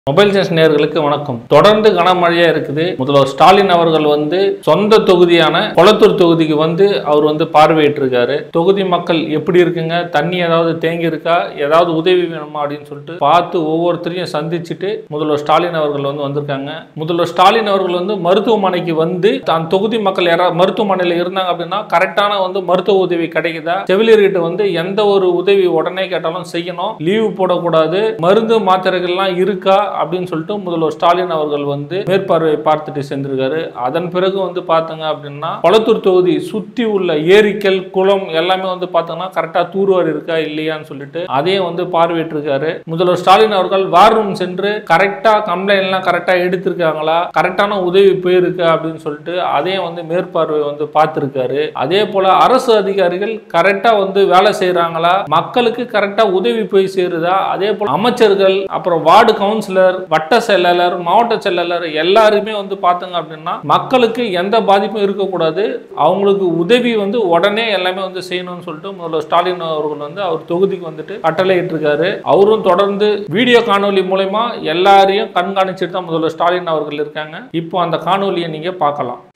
mobile channel நேயர்களுக்கு வணக்கம் தொடர்ந்து கனமழையா இருக்குது முதல்வர் ஸ்டாலின் அவர்கள் வந்து சொந்த தொகுதியான கொளத்தூர் தொகுதிக்கு வந்து அவர் வந்து பார்வையிட்டு இருக்காரு தொகுதி மக்கள் எப்படி இருக்குங்க தண்ணி ஏதாவது தேங்கி இருக்கா ஏதாவது உதவி வேணுமா அப்படின்னு சொல்லிட்டு பார்த்து ஒவ்வொருத்தரையும் சந்திச்சுட்டு முதல்வர் ஸ்டாலின் அவர்கள் வந்து வந்திருக்காங்க முதல்வர் ஸ்டாலின் அவர்கள் வந்து மருத்துவமனைக்கு வந்து தான் தொகுதி மக்கள் யாராவது மருத்துவமனையில் இருந்தாங்க அப்படின்னா கரெக்டான வந்து மருத்துவ உதவி கிடைக்குதா செவிலியர்கிட்ட வந்து எந்த ஒரு உதவி உடனே கேட்டாலும் செய்யணும் லீவு போடக்கூடாது மருந்து மாத்திரைகள்லாம் இருக்கா அப்படின்னு சொல்லிட்டு முதல்வர் ஸ்டாலின் அவர்கள் வந்து மேற்பார்வை பார்த்துட்டு சென்றிருக்காரு அதன் பிறகு வந்து பார்த்தங்க அப்படின்னா கொளத்தூர் தொகுதி சுத்தி உள்ள ஏரிக்கல் குளம் எல்லாமே வந்து பார்த்தோம்னா கரெக்டா தூர்வாரி இருக்கா இல்லையான்னு சொல்லிட்டு அதையும் வந்து பார்வையிட்டிருக்காரு முதல்வர் ஸ்டாலின் அவர்கள் வார் ரூம் சென்று கரெக்டா கம்ப்ளைண்ட் எல்லாம் கரெக்டா எடுத்திருக்காங்களா கரெக்டான உதவி போயிருக்கு அப்படின்னு சொல்லிட்டு அதையும் வந்து மேற்பார்வை வந்து பார்த்திருக்காரு அதே போல அரசு அதிகாரிகள் கரெக்டா வந்து வேலை செய்யறாங்களா மக்களுக்கு கரெக்டா உதவி போய் சேருதா அதே போல அமைச்சர்கள் அப்புறம் வார்டு கவுன்சிலர் வட்ட செயலாளர் மாவட்ட செயலாளர் எல்லாருமே வந்து பார்த்தங்க அப்படின்னா மக்களுக்கு எந்த பாதிப்பும் இருக்கக்கூடாது அவங்களுக்கு உதவி வந்து உடனே எல்லாமே வந்து செய்யணும்னு சொல்லிட்டு முதல்வர் ஸ்டாலின் அவர்கள் வந்து அவர் தொகுதிக்கு வந்துட்டு கட்டளையிட்டு இருக்காரு அவரும் தொடர்ந்து வீடியோ காணொலி மூலயமா எல்லாரையும் கண்காணிச்சுட்டு தான் முதல்வர் ஸ்டாலின் அவர்கள் இருக்காங்க இப்போ அந்த காணொலியை நீங்க பார்க்கலாம்